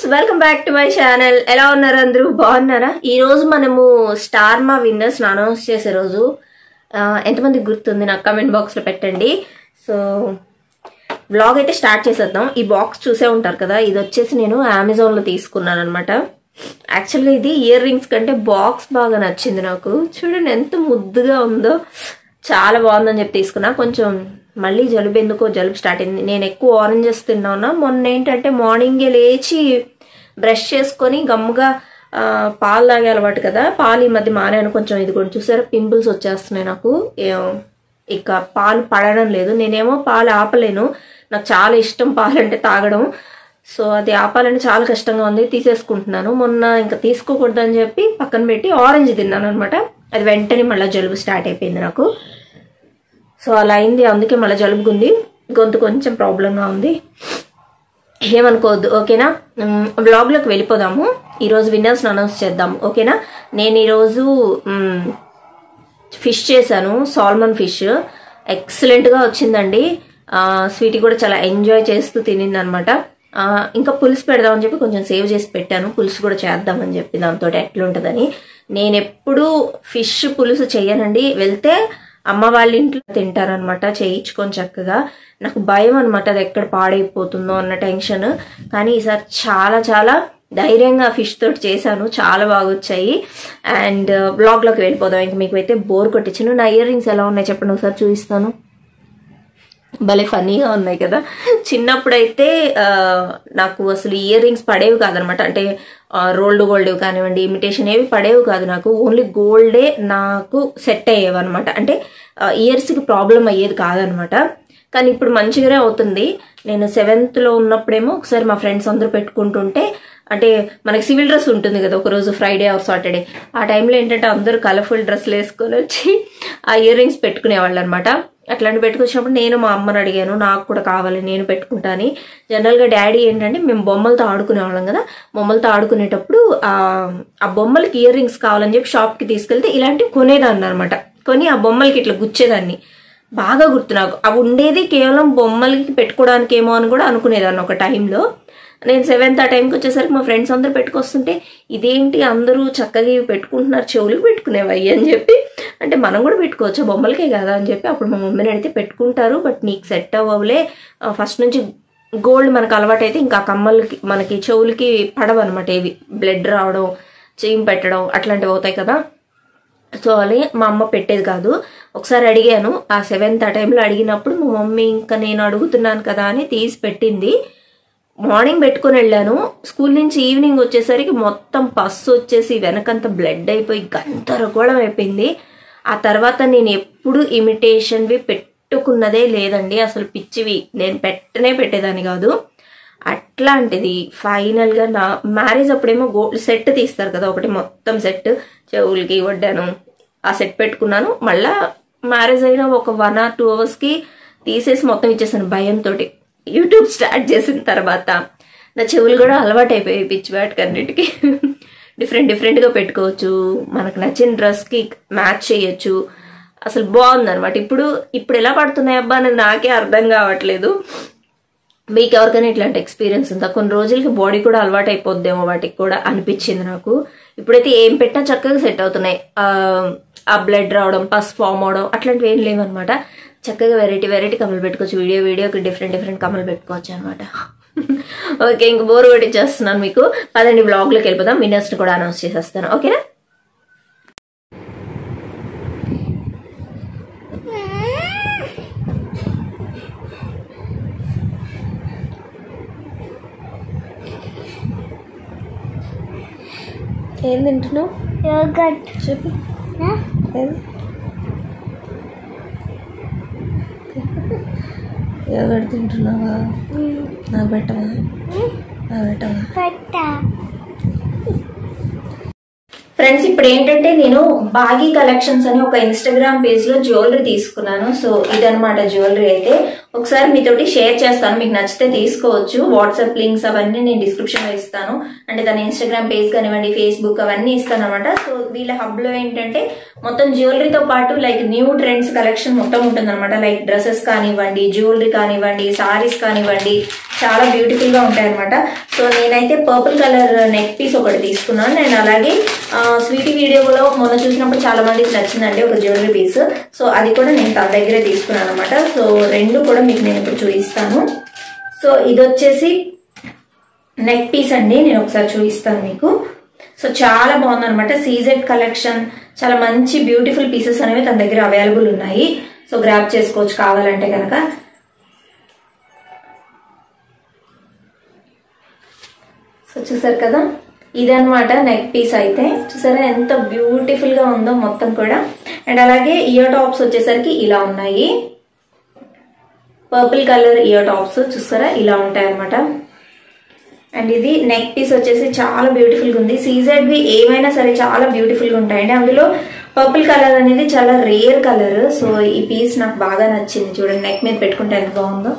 welcome back to my channel ఎలా ఉన్నారు అందరూ బాగున్నారా ఈ రోజు మనము స్టార్ మా విన్నర్స్ అనౌన్స్ చేసే రోజు ఆ, ఎంతమందికి గుర్తుంది నాకు కమెంట్ బాక్స్ లో పెట్టండి సో బ్లాగ్ అయితే స్టార్ట్ చేసేద్దాం ఈ బాక్స్ చూసే ఉంటారు కదా ఇది వచ్చేసి నేను అమెజాన్ లో తీసుకున్నాను అనమాట యాక్చువల్గా ఇది ఇయర్ రింగ్స్ కంటే బాక్స్ బాగా నచ్చింది నాకు చూడండి ఎంత ముద్దుగా ఉందో చాలా బాగుందని చెప్పి తీసుకున్నా కొంచెం మళ్ళీ జలుబు ఎందుకో జలుబు స్టార్ట్ అయింది నేను ఎక్కువ ఆరెంజెస్ తిన్నాను మొన్న ఏంటంటే మార్నింగే లేచి బ్రష్ చేసుకొని గమ్ముగా ఆ, పాలు తాగే అలవాటు కదా పాలు ఈ మధ్య మానాను కొంచెం ఇది కూడా చూసారా పింపుల్స్ వచ్చేస్తున్నాయి నాకు ఏ- ఇక పాలు పడడం లేదు నేనేమో పాలు ఆపలేను నాకు చాలా ఇష్టం పాలు అంటే తాగడం సో అది ఆపాలంటే చాలా కష్టంగా ఉంది తీసేసుకుంటున్నాను మొన్న ఇంకా తీసుకోకూడదని చెప్పి పక్కన పెట్టి ఆరెంజ్ తిన్నాను అనమాట అది వెంటనే మళ్ళీ జలుబు స్టార్ట్ అయిపోయింది నాకు సో అలా అయింది అందుకే మళ్ళీ జలుబుకుంది గొంతు కొంచెం ప్రాబ్లంగా ఉంది ఏమనుకోవద్దు ఓకేనా మ్, వ్లాగ్లోకి వెళ్ళిపోదాము ఈరోజు విన్నర్స్ అనౌన్స్ చేద్దాం ఓకేనా నేను ఈరోజు మ్, ఫిష్ చేశాను సాల్మన్ ఫిష్ ఎక్సలెంట్గా వచ్చిందండి ఆ, స్వీటీ కూడా చాలా ఎంజాయ్ చేస్తూ తినింది అనమాట ఇంకా పులుసు పెడదామని చెప్పి కొంచెం సేవ్ చేసి పెట్టాను పులుసు కూడా చేద్దామని చెప్పి దాంతో ఎట్లుంటుందని నేను ఎప్పుడు ఫిష్ పులుసు చెయ్యనండి వెళ్తే అమ్మ వాళ్ళ ఇంట్లో తింటారనమాట చేయించుకొని చక్కగా నాకు భయం అనమాట అది ఎక్కడ పాడైపోతుందో అన్న టెన్షన్ కానీ ఈసారి చాలా చాలా ధైర్యంగా ఫిష్ తోటి చేశాను చాలా బాగా వచ్చాయి అండ్ బ్లాగ్లోకి వెళ్ళిపోదాం ఇంక మీకు అయితే బోర్ కొట్టించాను నా ఇయర్ రింగ్స్ ఎలా ఉన్నాయి చెప్పండి ఒకసారి చూపిస్తాను భలే ఫన్నీగా ఉన్నాయి కదా చిన్నప్పుడైతే ఆ, నాకు అసలు ఇయర్ రింగ్స్ పడేవి కాదనమాట అంటే రోల్డ్ గోల్డ్ కానివ్వండి ఇమిటేషన్ ఏవి పడేవి కాదు నాకు ఓన్లీ గోల్డే నాకు సెట్ అయ్యేవి అనమాట అంటే ఇయర్స్కి ప్రాబ్లం అయ్యేది కాదనమాట కానీ ఇప్పుడు మంచిగానే అవుతుంది నేను సెవెంత్లో ఉన్నప్పుడేమో ఒకసారి మా ఫ్రెండ్స్ అందరూ పెట్టుకుంటుంటే అంటే మనకి సివిల్ డ్రెస్ ఉంటుంది కదా ఒకరోజు ఫ్రైడే ఆర్ సాటర్డే ఆ టైంలో ఏంటంటే అందరూ కలర్ఫుల్ డ్రెస్సులు వేసుకొని వచ్చి ఆ ఇయర్ రింగ్స్ పెట్టుకునేవాళ్ళు అనమాట అట్లాంటి పెట్టుకొచ్చినప్పుడు నేను మా అమ్మని అడిగాను నాకు కూడా కావాలి నేను పెట్టుకుంటాను జనరల్గా డాడీ ఏంటంటే మేము బొమ్మలతో ఆడుకునేవాళ్ళం కదా బొమ్మలతో ఆడుకునేటప్పుడు ఆ ఆ బొమ్మలకి ఇయర్ రింగ్స్ కావాలని చెప్పి షాప్కి తీసుకెళ్తే ఇలాంటివి కొనేదాన్ని అనమాట కొని ఆ బొమ్మలకి ఇట్లా గుచ్చేదాన్ని బాగా గుర్తు నాకు అవి ఉండేది కేవలం బొమ్మలకి పెట్టుకోవడానికి ఏమో అని కూడా అనుకునేదాన్ని ఒక టైంలో నేను సెవెంత్ ఆ టైంకి వచ్చేసరికి మా ఫ్రెండ్స్ అందరూ పెట్టుకొస్తుంటే ఇదేంటి అందరూ చక్కగా ఇవి పెట్టుకుంటున్నారు చెవులకు పెట్టుకునేవయ్యి అని చెప్పి అంటే మనం కూడా పెట్టుకోవచ్చు బొమ్మలకే కదా అని చెప్పి అప్పుడు మా మమ్మీని అడిగితే పెట్టుకుంటారు బట్ నీకు సెట్ అవ్వలే ఫస్ట్ నుంచి గోల్డ్ మనకు అలవాటు అయితే ఇంకా కమ్మలకి మనకి చెవులకి పడవన్నమాట ఇవి బ్లడ్ రావడం చీమ్ పెట్టడం అట్లాంటివి అవుతాయి కదా సో అలా మా అమ్మ పెట్టేది కాదు ఒకసారి అడిగాను ఆ సెవెంత్ ఆ టైంలో అడిగినప్పుడు మా మమ్మీ ఇంకా నేను అడుగుతున్నాను కదా అని తీసి పెట్టింది మార్నింగ్ పెట్టుకొని వెళ్ళాను స్కూల్ నుంచి ఈవినింగ్ వచ్చేసరికి మొత్తం పస్సు వచ్చేసి వెనకంత బ్లడ్ అయిపోయి గందరగోళం అయిపోయింది ఆ తర్వాత నేను ఎప్పుడు ఇమిటేషన్వి పెట్టుకున్నదే లేదండి అసలు పిచ్చివి నేను పెట్టనే పెట్టేదాన్ని కాదు అట్లాంటిది ఫైనల్గా నా మ్యారేజ్ అప్పుడేమో గోల్డ్ సెట్ తీస్తారు కదా ఒకటి మొత్తం సెట్ చెవులకి వడ్డాను ఆ సెట్ పెట్టుకున్నాను మళ్ళా మ్యారేజ్ అయిన ఒక వన్ ఆర్ టూ అవర్స్కి తీసేసి మొత్తం ఇచ్చేసాను భయంతో యూట్యూబ్ స్టార్ట్ చేసిన తర్వాత నా చెవులు కూడా అలవాటు అయిపోయాయి పిచ్చి వాటికి అన్నిటికీ డిఫరెంట్ డిఫరెంట్గా పెట్టుకోవచ్చు మనకు నచ్చిన డ్రెస్కి మ్యాచ్ చేయొచ్చు అసలు బాగుంది అనమాట ఇప్పుడు ఇప్పుడు ఎలా పడుతున్నాయి అబ్బా అనేది నాకే అర్థం కావట్లేదు మీకు ఎవరికైనా ఇట్లాంటి ఎక్స్పీరియన్స్ ఉందా కొన్ని రోజులకి బాడీ కూడా అలవాటు అయిపోద్దేమో వాటికి కూడా అనిపించింది నాకు ఇప్పుడైతే ఏం పెట్టినా చక్కగా సెట్ అవుతున్నాయి ఆ, ఆ బ్లడ్ రావడం పస్ ఫామ్ అవడం అట్లాంటివి ఏం లేవన్నమాట చక్కగా వెరైటీ వెరైటీ కమ్మలు పెట్టుకోవచ్చు వీడియో వీడియోకి డిఫరెంట్ డిఫరెంట్ కమ్మలు పెట్టుకోవచ్చు అనమాట ఓకే ఇంక బోర్ కొట్టించేస్తున్నాను మీకు పదండి బ్లాగ్లోకి వెళ్ళిపోదాం విన్నర్స్ని కూడా అనౌన్స్ చేసేస్తాను ఓకేనా ఏం తింటున్నావు యోగట్ చెప్పు ఏది ఎవరు తింటున్నావా నాకు పెట్టవా నాకు పెట్టవా పట్ట ఫ్రెండ్స్ ఇప్పుడు ఏంటంటే నేను బాగీ కలెక్షన్స్ అని ఒక ఇన్స్టాగ్రామ్ పేజ్ లో జ్యువెలరీ తీసుకున్నాను సో ఇదనమాట జ్యువెలరీ అయితే ఒకసారి మీతోటి షేర్ చేస్తాను మీకు నచ్చితే తీసుకోవచ్చు వాట్సాప్ లింక్స్ అవన్నీ నేను డిస్క్రిప్షన్ లో ఇస్తాను అంటే తన ఇన్స్టాగ్రామ్ పేజ్ కానివ్వండి ఫేస్బుక్ అవన్నీ ఇస్తాను అనమాట సో వీళ్ళ హబ్ లో ఏంటంటే మొత్తం జ్యువెలరీతో పాటు లైక్ న్యూ ట్రెండ్స్ కలెక్షన్ మొత్తం ఉంటుంది అనమాట లైక్ డ్రెస్సెస్ కానివ్వండి జ్యువెలరీ కానివ్వండి సారీస్ కానివ్వండి చాలా బ్యూటిఫుల్గా ఉంటాయి అనమాట సో నేనైతే పర్పుల్ కలర్ నెక్ పీస్ ఒకటి తీసుకున్నాను నేను అలాగే ఆ, స్వీటీ వీడియోలో మొన్న చూసినప్పుడు చాలా మందికి నచ్చిందండి ఒక జ్యువెలరీ పీస్ సో అది కూడా నేను తన దగ్గరే తీసుకున్నాను అనమాట సో రెండు కూడా మీకు నేను ఇప్పుడు చూపిస్తాను సో ఇది వచ్చేసి నెక్ పీస్ అండి నేను ఒకసారి చూపిస్తాను మీకు సో చాలా బాగుంది అనమాట సీజెడ్ కలెక్షన్ చాలా మంచి బ్యూటిఫుల్ పీసెస్ అనేవి తన దగ్గర అవైలబుల్ ఉన్నాయి సో గ్రాప్ చేసుకోవచ్చు కావాలంటే కనుక సో చూసారు కదా ఇదనమాట నెక్ పీస్ అయితే చూసారా ఎంత బ్యూటిఫుల్ గా ఉందో మొత్తం కూడా అండ్ అలాగే ఇయర్ టాప్స్ వచ్చేసరికి ఇలా ఉన్నాయి పర్పుల్ కలర్ ఇయర్ టాప్స్ చూసారా ఇలా ఉంటాయి అనమాట అండ్ ఇది నెక్ పీస్ వచ్చేసి చాలా బ్యూటిఫుల్ గా ఉంది సీజెడ్ వి ఏమైనా సరే చాలా బ్యూటిఫుల్ గా ఉంటాయండి అందులో పర్పుల్ కలర్ అనేది చాలా రేర్ కలర్ సో ఈ పీస్ నాకు బాగా నచ్చింది చూడండి నెక్ మీద పెట్టుకుంటే ఎంత బాగుందో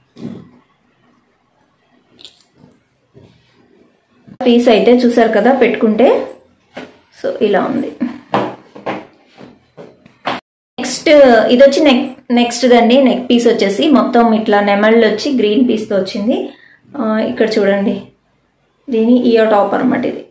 పీస్ అయితే చూసారు కదా పెట్టుకుంటే సో ఇలా ఉంది నెక్స్ట్ ఇది వచ్చి నెక్ నెక్స్ట్ దండి నెక్ పీస్ వచ్చేసి మొత్తం ఇట్లా నెమళ్ళు వచ్చి గ్రీన్ పీస్తో వచ్చింది ఆ, ఇక్కడ చూడండి దీని ఇయర్ టాప్ అనమాట ఇది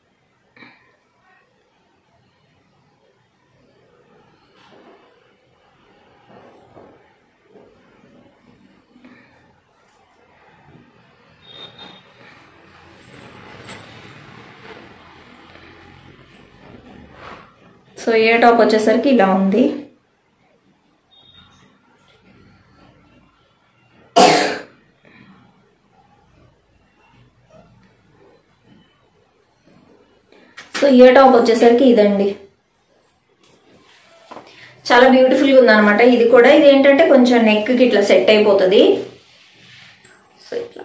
సో ఇయర్ టాప్ వచ్చేసరికి ఇలా ఉంది సో ఇయర్ టాప్ వచ్చేసరికి ఇదండి చాలా బ్యూటిఫుల్గా ఉందన్నమాట ఇది కూడా ఇది ఏంటంటే కొంచెం నెక్కి ఇట్లా సెట్ అయిపోతుంది సో ఇట్లా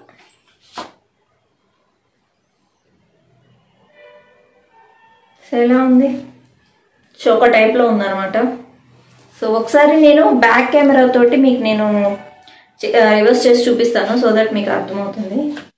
సో ఎలా ఉంది చోక టైప్లో ఉందన్నమాట సో ఒకసారి నేను బ్యాక్ కెమెరా తోటి మీకు నేను రివర్స్ చేసి చూపిస్తాను సో దట్ మీకు అర్థమవుతుంది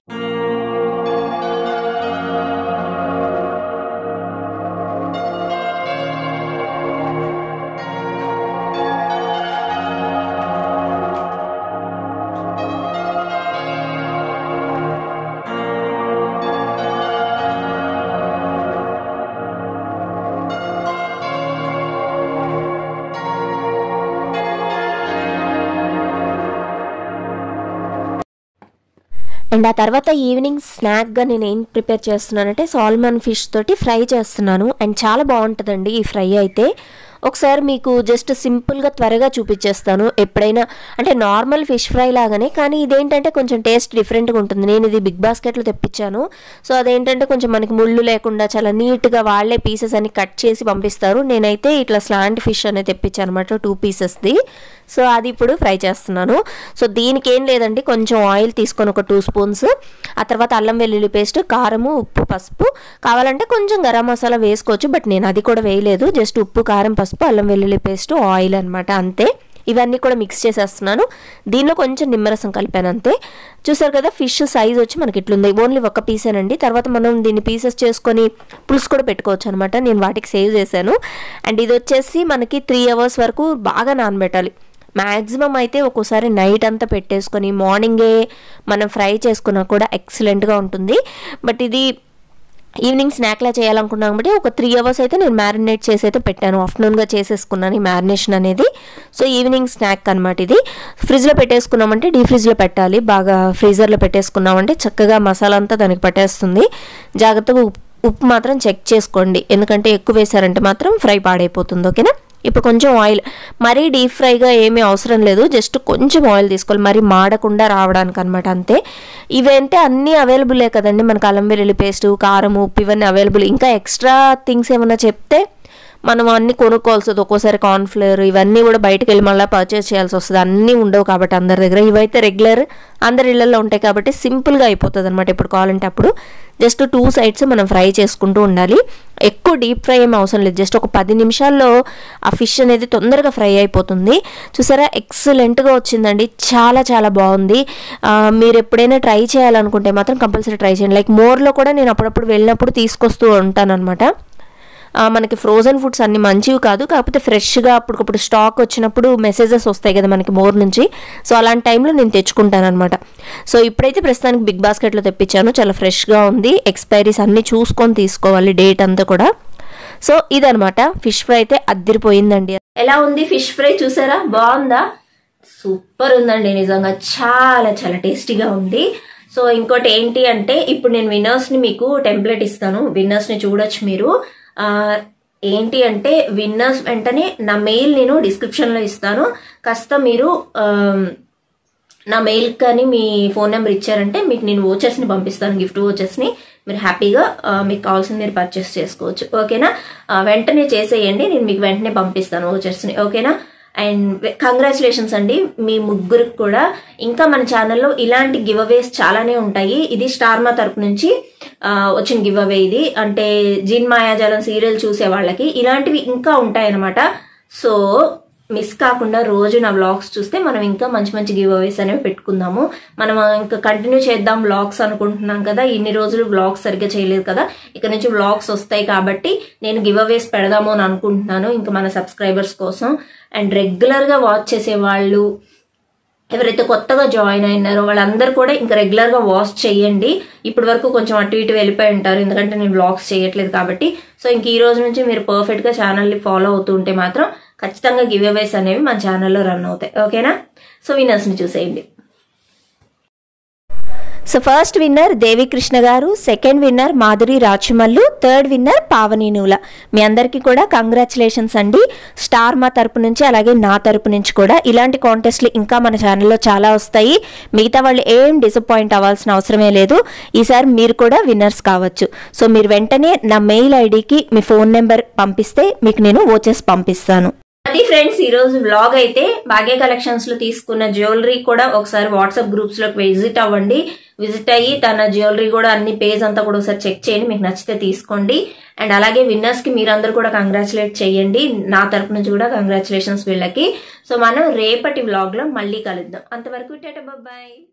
అండ్ ఆ తర్వాత ఈవినింగ్ స్నాక్గా నేను ఏం ప్రిపేర్ చేస్తున్నానంటే సాల్మన్ ఫిష్ తోటి ఫ్రై చేస్తున్నాను అండ్ చాలా బాగుంటుందండి ఈ ఫ్రై అయితే ఒకసారి మీకు జస్ట్ సింపుల్గా త్వరగా చూపించేస్తాను ఎప్పుడైనా అంటే నార్మల్ ఫిష్ ఫ్రై లాగానే కానీ ఇదేంటంటే కొంచెం టేస్ట్ డిఫరెంట్గా ఉంటుంది నేను ఇది బిగ్ బాస్కెట్లో తెప్పించాను సో అదేంటంటే కొంచెం మనకి ముళ్ళు లేకుండా చాలా నీట్గా వాళ్ళే పీసెస్ అన్ని కట్ చేసి పంపిస్తారు నేనైతే ఇట్లా స్లాంట్ ఫిష్ అనేది తెప్పించాను అనమాట టూ పీసెస్ది సో అది ఇప్పుడు ఫ్రై చేస్తున్నాను సో దీనికి ఏం లేదండి కొంచెం ఆయిల్ తీసుకొని ఒక టూ స్పూన్స్ ఆ తర్వాత అల్లం వెల్లుల్లి పేస్ట్ కారము ఉప్పు పసుపు కావాలంటే కొంచెం గరం మసాలా వేసుకోవచ్చు బట్ నేను అది కూడా వేయలేదు జస్ట్ ఉప్పు కారం పసుపు అల్లం వెల్లుల్లి పేస్ట్ ఆయిల్ అనమాట అంతే ఇవన్నీ కూడా మిక్స్ చేసేస్తున్నాను దీనిలో కొంచెం నిమ్మరసం కలిపాను అంతే చూసారు కదా ఫిష్ సైజ్ వచ్చి మనకి ఇట్లుంది ఓన్లీ ఒక పీసేనండి తర్వాత మనం దీన్ని పీసెస్ చేసుకొని పులుసు కూడా పెట్టుకోవచ్చు అనమాట నేను వాటికి సేవ్ చేశాను అండ్ ఇది వచ్చేసి మనకి త్రీ అవర్స్ వరకు బాగా నానబెట్టాలి మ్యాక్సిమం అయితే ఒక్కోసారి నైట్ అంతా పెట్టేసుకొని మార్నింగే మనం ఫ్రై చేసుకున్నా కూడా ఎక్సలెంట్గా ఉంటుంది బట్ ఇది ఈవినింగ్ స్నాక్లా చేయాలనుకున్నాం కాబట్టి ఒక త్రీ అవర్స్ అయితే నేను మ్యారినేట్ చేసి అయితే పెట్టాను ఆఫ్టర్నూన్గా చేసేసుకున్నాను ఈ మ్యారినేషన్ అనేది సో ఈవినింగ్ స్నాక్ అనమాట ఇది ఫ్రిడ్జ్లో పెట్టేసుకున్నామంటే డీ ఫ్రిడ్జ్లో పెట్టాలి బాగా ఫ్రీజర్లో పెట్టేసుకున్నామంటే చక్కగా మసాలా అంతా దానికి పట్టేస్తుంది జాగ్రత్తగా ఉప్పు ఉప్పు మాత్రం చెక్ చేసుకోండి ఎందుకంటే ఎక్కువ వేసారంటే మాత్రం ఫ్రై పాడైపోతుంది ఓకేనా ఇప్పుడు కొంచెం ఆయిల్ మరీ డీప్ ఫ్రైగా ఏమీ అవసరం లేదు జస్ట్ కొంచెం ఆయిల్ తీసుకోవాలి మరీ మాడకుండా రావడానికి అనమాట అంతే ఇవంటే అన్నీ అవైలబులే కదండి మనకు అల్లం వెల్లుల్లి పేస్ట్ కారం ఉప్పు ఇవన్నీ అవైలబుల్ ఇంకా ఎక్స్ట్రా థింగ్స్ ఏమైనా చెప్తే మనం అన్ని కొనుక్కోవాల్సి వస్తుంది ఒక్కోసారి కార్న్ఫ్లేర్ ఇవన్నీ కూడా బయటకు వెళ్ళి మళ్ళీ పర్చేస్ చేయాల్సి వస్తుంది అన్నీ ఉండవు కాబట్టి అందరి దగ్గర ఇవైతే రెగ్యులర్ అందరి ఇళ్లలో ఉంటాయి కాబట్టి సింపుల్గా అయిపోతుంది అనమాట ఇప్పుడు కావాలంటే అప్పుడు జస్ట్ టూ సైడ్స్ మనం ఫ్రై చేసుకుంటూ ఉండాలి ఎక్కువ డీప్ ఫ్రై ఏం అవసరం లేదు జస్ట్ ఒక పది నిమిషాల్లో ఆ ఫిష్ అనేది తొందరగా ఫ్రై అయిపోతుంది చూసారా ఎక్సలెంట్గా వచ్చిందండి చాలా చాలా బాగుంది ఆ, మీరు ఎప్పుడైనా ట్రై చేయాలనుకుంటే మాత్రం కంపల్సరీ ట్రై చేయండి లైక్ మోర్లో కూడా నేను అప్పుడప్పుడు వెళ్ళినప్పుడు తీసుకొస్తూ ఉంటాను అనమాట ఆ, మనకి ఫ్రోజన్ ఫుడ్స్ అన్ని మంచివి కాదు కాకపోతే ఫ్రెష్గా అప్పటికప్పుడు స్టాక్ వచ్చినప్పుడు మెసేజెస్ వస్తాయి కదా మనకి మోర్ నుంచి సో అలాంటి టైంలో నేను తెచ్చుకుంటాను అనమాట సో ఇప్పుడైతే ప్రస్తుతానికి బిగ్ బాస్కెట్లో తెప్పించాను చాలా ఫ్రెష్గా ఉంది ఎక్స్పైరీస్ అన్నీ చూసుకొని తీసుకోవాలి డేట్ అంతా కూడా సో ఇదనమాట ఫిష్ ఫ్రై అయితే అద్దరిపోయిందండి ఎలా ఉంది ఫిష్ ఫ్రై చూసారా బాగుందా సూపర్ ఉందండి నిజంగా చాలా చాలా టేస్టీగా ఉంది సో ఇంకోటి ఏంటి అంటే ఇప్పుడు నేను విన్నర్స్ ని మీకు టెంప్లెట్ ఇస్తాను విన్నర్స్ ని చూడొచ్చు మీరు ఆ, ఏంటి అంటే విన్నర్స్ వెంటనే నా మెయిల్ నేను డిస్క్రిప్షన్ లో ఇస్తాను కాస్త మీరు ఆ, నా మెయిల్ కానీ మీ ఫోన్ నెంబర్ ఇచ్చారంటే మీకు నేను vouchers ని పంపిస్తాను గిఫ్ట్ ని మీరు హ్యాపీగా ఆ, మీకు కావాల్సింది మీరు పర్చేస్ చేసుకోవచ్చు ఓకేనా ఆ, వెంటనే చేసేయండి నేను మీకు వెంటనే పంపిస్తాను vouchers ని ఓకేనా అండ్ కంగ్రాచులేషన్స్ అండి మీ ముగ్గురికి కూడా ఇంకా మన ఛానల్లో ఇలాంటి గివ్ అవేస్ చాలానే ఉంటాయి ఇది స్టార్మా తరపు నుంచి ఆ, వచ్చిన గివ్ అవే ఇది అంటే జిన్ మాయాజాలం సీరియల్ చూసే వాళ్ళకి ఇలాంటివి ఇంకా ఉంటాయన్నమాట సో మిస్ కాకుండా రోజు నా వ్లాగ్స్ చూస్తే మనం ఇంకా మంచి మంచి గివ్ అవేస్ అనేవి పెట్టుకుందాము మనం ఇంకా కంటిన్యూ చేద్దాం వ్లాగ్స్ అనుకుంటున్నాం కదా ఇన్ని రోజులు వ్లాగ్స్ సరిగ్గా చేయలేదు కదా ఇక నుంచి వ్లాగ్స్ వస్తాయి కాబట్టి నేను గివ్ అవేస్ పెడదాము అని అనుకుంటున్నాను ఇంకా మన సబ్స్క్రైబర్స్ కోసం అండ్ రెగ్యులర్ గా వాచ్ చేసే వాళ్ళు ఎవరైతే కొత్తగా జాయిన్ అయినారో వాళ్ళందరూ కూడా ఇంకా రెగ్యులర్ గా వాచ్ చేయండి ఇప్పటి వరకు కొంచెం అటు ఇటు వెళ్ళిపోయి ఉంటారు ఎందుకంటే నేను బ్లాగ్స్ చేయట్లేదు కాబట్టి సో ఇంక ఈ రోజు నుంచి మీరు పర్ఫెక్ట్ గా ఛానల్ ని ఫాలో అవుతూ ఉంటే మాత్రం ఖచ్చితంగా గివ్ అవేస్ అనేవి మన ఛానల్లో రన్ అవుతాయి ఓకేనా సో విన్నర్స్ ని చూసేయండి సో ఫస్ట్ విన్నర్ దేవికృష్ణ గారు second winner Madhuri Rachumallu third winner Pavani Noola మీ అందరికీ కూడా కంగ్రాచులేషన్స్ అండి స్టార్ మా తరపు నుంచి అలాగే నా తరపు నుంచి కూడా ఇలాంటి కాంటెస్ట్లు ఇంకా మన ఛానల్లో చాలా వస్తాయి మిగతా వాళ్ళు ఏం డిసప్పాయింట్ అవ్వాల్సిన అవసరమే లేదు ఈసారి మీరు కూడా విన్నర్స్ కావచ్చు సో మీరు వెంటనే నా మెయిల్ ఐడికి మీ ఫోన్ నెంబర్ పంపిస్తే మీకు నేను ఓచెస్ పంపిస్తాను అది ఫ్రెండ్స్ ఈ రోజు వ్లాగ్ అయితే భాగ్య కలెక్షన్స్ లో తీసుకున్న జ్యువెలరీ కూడా ఒకసారి వాట్సాప్ గ్రూప్స్ లోకి విజిట్ అవ్వండి విజిట్ అయ్యి తన జ్యువెలరీ కూడా అన్ని పేజ్ అంతా కూడా ఒకసారి చెక్ చేయండి మీకు నచ్చితే తీసుకోండి అండ్ అలాగే విన్నర్స్ కి మీరందరూ కూడా కంగ్రాచులేట్ చేయండి నా తరపు నుంచి కూడా కంగ్రాచులేషన్స్ వీళ్ళకి సో మనం రేపటి వ్లాగ్ లో మళ్ళీ కలుద్దాం అంతవరకు బాయ్